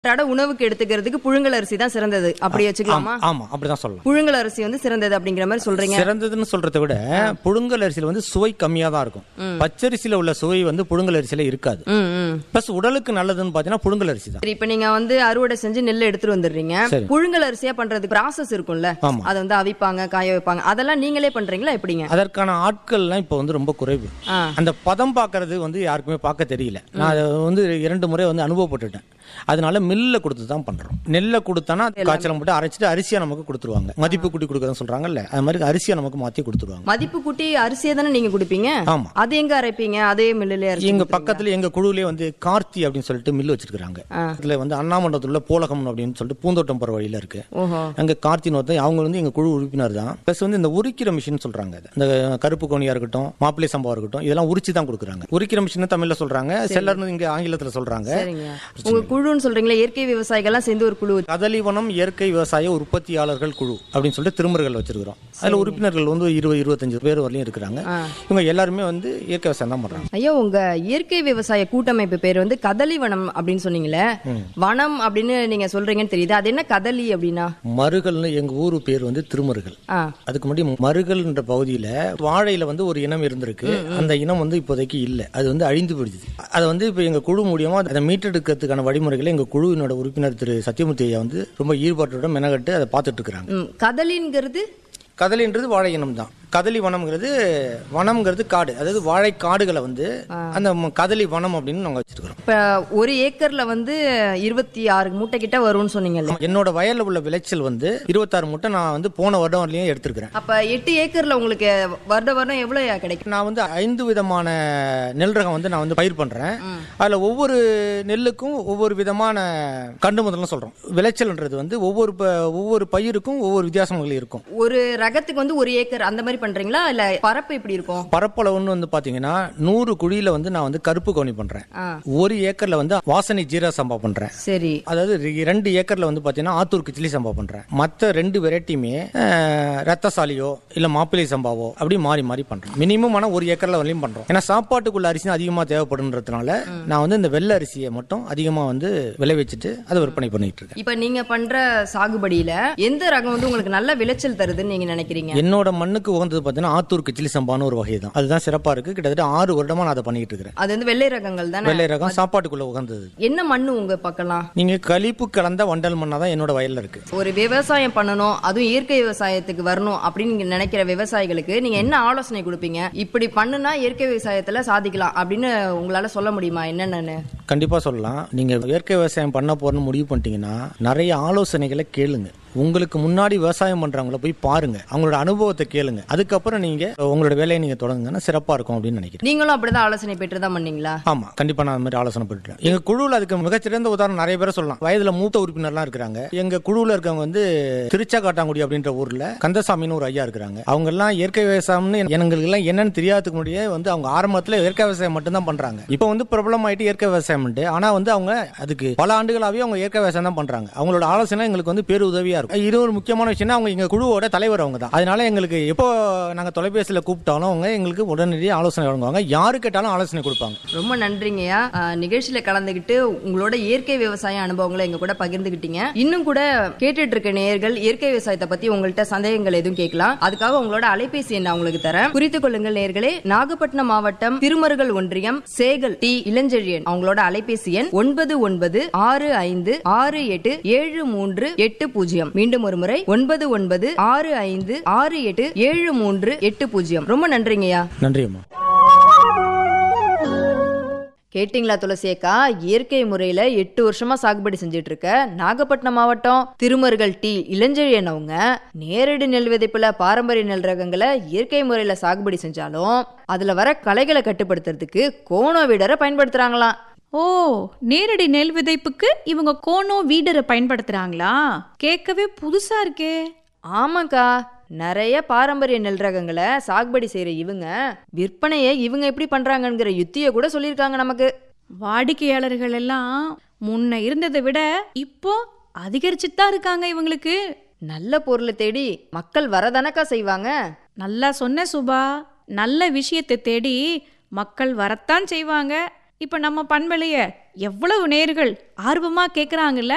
அன்றாட உணவுக்கு எடுத்துக்கிறதுக்கு புழுங்கல் அரிசி தான் சிறந்தது அப்படி வச்சுக்கலாமா ஆமா, ஆமா அப்படிதான் சொல்லலாம் புழுங்கல் அரிசி வந்து சிறந்தது அப்படிங்கிற மாதிரி சொல்றீங்க சிறந்ததுன்னு சொல்றதை விட புழுங்கல் அரிசியில வந்து சுவை கம்மியா தான் இருக்கும் பச்சரிசியில உள்ள சுவை வந்து புழுங்கல் அரிசியில இருக்காது ம் ம் பிளஸ் உடலுக்கு நல்லதுன்னு பாத்தீங்கன்னா புழுங்கல் அரிசி தான் சரி இப்ப நீங்க வந்து அறுவடை செஞ்சு நெல் எடுத்துட்டு வந்துடுறீங்க சரி. புழுங்கல் அரிசியா பண்றதுக்கு ப்ராசஸ் இருக்கும்ல ஆமா. அதை வந்து அவிப்பாங்க காய வைப்பாங்க அதெல்லாம் நீங்களே பண்றீங்களா எப்படிங்க அதற்கான ஆட்கள்லாம் இப்போ வந்து ரொம்ப குறைவு ஆ. அந்த பதம் பார்க்கறது வந்து யாருக்குமே பார்க்க தெரியல நான் அதை வந்து இரண்டு முறை வந்து அனுபவப்பட்டுட்டேன் அதனால மில்ல கொடுத்து தான் பண்றோம் நெல்லை கொடுத்தோன்னா காய்ச்சலம் போட்டு அரைச்சிட்டு அரிசியா நமக்கு கொடுத்துருவாங்க மதிப்பு கூட்டி கொடுக்கறதுன்னு சொல்றாங்கல்ல அது மாதிரி அரிசியா நமக்கு மாத்தி கொடுத்துருவாங்க மதிப்பு கூட்டி அரிசியை தானே நீங்க குடிப்பீங்க ஆமா அது எங்க அரைப்பீங்க அதே மில்லுல அரைச்சி எங்க பக்கத்துல எங்க குழுவிலே வந்து கார்த்தி அப்படின்னு சொல்லிட்டு மில் வச்சிருக்காங்க ஆ. இதுல வந்து அண்ணாமண்டலத்துல உள்ள போலகம் அப்படின்னு சொல்லிட்டு பூந்தோட்டம் போற வழியில இருக்கு ஓஹோ அங்க கார்த்தின் ஒருத்தன் அவங்க வந்து எங்க குழு உறுப்பினர் தான் பிளஸ் வந்து இந்த உரிக்கிற மிஷின் சொல்றாங்க இது. இந்த கருப்பு கோணியா இருக்கட்டும் மாப்பிள்ளை சம்பவம் இருக்கட்டும் இதெல்லாம் உரிச்சு தான் கொடுக்குறாங்க உரிக்கிற மிஷின் தமிழ்ல சொல்றாங்க செல்லர்னு இங்க ஆங்கிலத்துல சொல்றாங்க சரிங்க உங்க குழுன்னு சொல்றீங்களா இயற்கை விவசாயிகள்லாம் சேர்ந்து ஒரு குழு கதலிவனம் இயற்கை விவசாய உற்பத்தியாளர்கள் குழு அப்படின்னு சொல்லிட்டு திருமுறைகள் வச்சிருக்கிறோம் அதுல உறுப்பினர்கள் வந்து ஒரு இருபது இருபத்தஞ்சு பேர் வரலையும் இருக்கிறாங்க ஆ. இவங்க எல்லாருமே வந்து இயற்கை விவசாயம் தான் பண்றாங்க ஐயா உங்க இயற்கை விவசாய கூட்டமைப்பு பேர் வந்து கதலி வனம் அப்படின்னு சொன்னீங்களே வனம் அப்படின்னு நீங்க சொல்றீங்கன்னு தெரியுது அது என்ன கதலி அப்படின்னா மருகல்னு எங்க ஊரு பேர் வந்து திருமருகல் ஆ அதுக்கு முன்னாடி மருகல்ன்ற பகுதியில வாழையில வந்து ஒரு இனம் இருந்திருக்கு அந்த இனம் வந்து இப்போதைக்கு இல்ல அது வந்து அழிந்து போயிடுச்சு அதை வந்து இப்போ எங்க குழு மூலியமா அதை மீட்டெடுக்கிறதுக்கான வழிமுறைகளை எங்க குழுவினோட உறுப்பினர் திரு சத்யமூர்த்தி ஐயா வந்து ரொம்ப ஈடுபாட்டோட மெனகட்டு அதை பார்த்துட்டு இருக்கிறாங்க ம், கதலிங்கிறது கதலின்றது வாழை இனம் தான் கதலி வனம்ங்கிறது வனம்ங்கிறது காடு அதாவது வாழை காடுகளை வந்து அந்த ம- கதலி வனம் அப்படின்னு நாங்க வச்சிருக்கிறோம் இப்ப ஒரு ஏக்கர்ல வந்து இருபத்தி ஆறு மூட்டை கிட்ட வரும்னு சொன்னீங்கல்ல என்னோட வயல்ல உள்ள விளைச்சல் வந்து இருபத்தாறு மூட்டை நான் வந்து போன வருடம் வரலையும் எடுத்திருக்கிறேன் அப்ப எட்டு ஏக்கர்ல உங்களுக்கு வருட வருடம் எவ்வளவு கிடைக்கும் நான் வந்து ஐந்து விதமான நெல் ரகம் வந்து நான் வந்து பயிர் பண்றேன் அதுல ஒவ்வொரு நெல்லுக்கும் ஒவ்வொரு விதமான கண்டு முதல்னு சொல்றோம் விளைச்சல்ன்றது வந்து ஒவ்வொரு ப- ஒவ்வொரு பயிருக்கும் ஒவ்வொரு வித்தியாசங்கள் இருக்கும் ஒரு ரகத்துக்கு வந்து ஒரு ஏக்கர் அந்த மாதிரி பண்றீங்களா இல்ல பரப்பு எப்படி இருக்கும் பரப்பளவுன்னு வந்து பாத்தீங்கன்னா நூறு குழியில வந்து நான் வந்து கருப்பு கவுனி பண்றேன் ஆ. ஒரு ஏக்கர்ல வந்து வாசனை ஜீரா சம்பா பண்றேன் சரி அதாவது ரெ- ரெண்டு ஏக்கர்ல வந்து பாத்தீங்கன்னா ஆத்தூர் கிச்சிலி சம்பா பண்றேன் மத்த ரெண்டு வெரைட்டியுமே அஹ், ரத்தசாலியோ இல்ல மாப்பிள்ளை சம்பாவோ அப்படி மாறி மாறி பண்றேன் மினிமம் ஆனா ஒரு ஏக்கர்ல வரலையும் பண்றோம் ஏன்னா சாப்பாட்டுக்குள்ள அரிசி அதிகமா தேவைப்படுன்றதுனால நான் வந்து இந்த வெள்ளை அரிசியை மட்டும் அதிகமா வந்து விளைவிச்சிட்டு அதை விற்பனை பண்ணிட்டு இருக்கேன் இப்ப நீங்க பண்ற சாகுபடியில எந்த ரகம் வந்து உங்களுக்கு நல்ல விளைச்சல் தருதுன்னு நீங்க நினைக்கிறீங்க என்னோட மண்ணுக்கு உகந்தது பாத்தீங்கன்னா ஆத்தூர் கிச்சிலி சம்பான்னு ஒரு வகை தான் அதுதான் சிறப்பா இருக்கு கிட்டத்தட்ட ஆறு வருடமா நான் அதை பண்ணிட்டு இருக்கிறேன் அது வந்து வெள்ளை ரகங்கள் தானே வெள்ளை ரகம் சாப்பாட்டுக்குள்ள உகந்தது என்ன மண்ணு உங்க பக்கலாம் நீங்க கழிப்பு கலந்த வண்டல் மண்ணா தான் என்னோட வயல்ல இருக்கு ஒரு விவசாயம் பண்ணணும் அதுவும் இயற்கை விவசாயத்துக்கு வரணும் அப்படின்னு நீங்க நினைக்கிற விவசாயிகளுக்கு நீங்க என்ன ஆலோசனை கொடுப்பீங்க இப்படி பண்ணுனா இயற்கை விவசாயத்துல சாதிக்கலாம் அப்படின்னு உங்களால சொல்ல முடியுமா என்னென்னு கண்டிப்பா சொல்லலாம் நீங்க இயற்கை விவசாயம் பண்ண போறேன்னு முடிவு பண்ணிட்டீங்கன்னா நிறைய ஆலோசனைகளை கேளுங்க உங்களுக்கு முன்னாடி விவசாயம் பண்றவங்கள போய் பாருங்க அவங்களோட அனுபவத்தை கேளுங்க அதுக்கப்புறம் நீங்க உங்களோட வேலையை நீங்க தொடங்குங்கன்னா சிறப்பா இருக்கும் அப்படின்னு நினைக்கிறேன் நீங்களும் அப்படிதான் ஆலோசனை பெற்று தான் பண்ணீங்களா ஆமா கண்டிப்பா நான் அந்த மாதிரி ஆலோசனை பண்ணிட்டேன் எங்க குழுவில் அதுக்கு மிகச்சிறந்த உதாரணம் நிறைய பேரை சொல்லலாம் வயதுல மூத்த உறுப்பினர்லாம் இருக்கிறாங்க எங்க குழுவில் இருக்கவங்க வந்து திருச்சா காட்டாங்குடி அப்படின்ற ஊர்ல கந்தசாமின்னு ஒரு ஐயா இருக்கிறாங்க அவங்க எல்லாம் இயற்கை விவசாயம்னு எங்களுக்கு எல்லாம் என்னன்னு தெரியாததுக்கு முன்னாடியே வந்து அவங்க ஆரம்பத்துல இயற்கை விவசாயம் மட்டும் தான் பண்றாங்க இப்போ வந்து பிரபலம் ஆயிட்டு இயற்கை விவசாயம் ஆனா வந்து அவங்க அதுக்கு பல ஆண்டுகளாவே அவங்க இயற்கை விவசாயம் தான் பண்றாங்க அவங்களோட ஆலோசனை எங்களுக்கு வந்து பேரு உதவியா இருக்கும் இது ஒரு முக்கியமான விஷயம் அவங்க எங்க குழுவோட தலைவர் அவங்க தான் அதனால எங்களுக்கு எப்போ நாங்க தொலைபேசியில கூப்பிட்டாலும் அவங்க எங்களுக்கு உடனடியாக ஆலோசனை வழங்குவாங்க யாரு கேட்டாலும் ஆலோசனை கொடுப்பாங்க ரொம்ப நன்றிங்கய்யா அஹ், நிகழ்ச்சியில கலந்துகிட்டு உங்களோட இயற்கை விவசாய அனுபவங்களை எங்க கூட பகிர்ந்துகிட்டீங்க இன்னும் கூட கேட்டுட்டு இருக்க நேயர்கள் இயற்கை விவசாயத்தை பத்தி உங்கள்ட்ட சந்தேகங்கள் எதுவும் கேட்கலாம் அதுக்காக உங்களோட அலைபேசி எண்ணை உங்களுக்கு தரேன் குறித்துக் கொள்ளுங்கள் நேயர்களே நாகப்பட்டினம் மாவட்டம் திருமருகல் ஒன்றியம் சேகல் டி இளஞ்செழியன் அவங்களோட அலைபேசி எண் ஒன்பது ஒன்பது ஆறு ஐந்து ஆறு எட்டு ஏழு மூன்று எட்டு பூஜ்ஜியம் மீண்டும் ஒரு முறை ஒன்பது ஒன்பது ஆறு ஐந்து ஆறு எட்டு ஏழு மூன்று எட்டு பூஜ்ஜியம் ரொம்ப நன்றிங்கய்யா நன்றி அம்மா கேட்டிங்களா துளசி அக்கா இயற்கை முறையில எட்டு வருஷமா சாகுபடி செஞ்சுட்டு இருக்க நாகப்பட்டினம் மாவட்டம் திருமருகல் டி இளஞ்செழியன் அவங்க நேரடி நெல் விதைப்புல பாரம்பரிய நெல் ரகங்களை இயற்கை முறையில சாகுபடி செஞ்சாலும் அதுல வர களைகளை கட்டுப்படுத்துறதுக்கு கோணோ வீடரை பயன்படுத்துறாங்களாம் ஓ நேரடி நெல் விதைப்புக்கு இவங்க கோனோ வீடரை பயன்படுத்துறாங்களா கேட்கவே புதுசா இருக்கே ஆமாக்கா நிறைய பாரம்பரிய நெல் ரகங்களை சாகுபடி செய்யற இவங்க விற்பனையை இவங்க எப்படி பண்றாங்கங்கிற யுத்தியை கூட சொல்லியிருக்காங்க நமக்கு வாடிக்கையாளர்கள் எல்லாம் முன்ன இருந்ததை விட இப்போ அதிகரிச்சுட்டு தான் இருக்காங்க இவங்களுக்கு நல்ல பொருளை தேடி மக்கள் வரதானக்கா செய்வாங்க நல்லா சொன்ன சுபா நல்ல விஷயத்தை தேடி மக்கள் வரத்தான் செய்வாங்க இப்போ நம்ம பண்பலைய எவ்வளவு நேர்கள் ஆர்வமா கேட்குறாங்கல்ல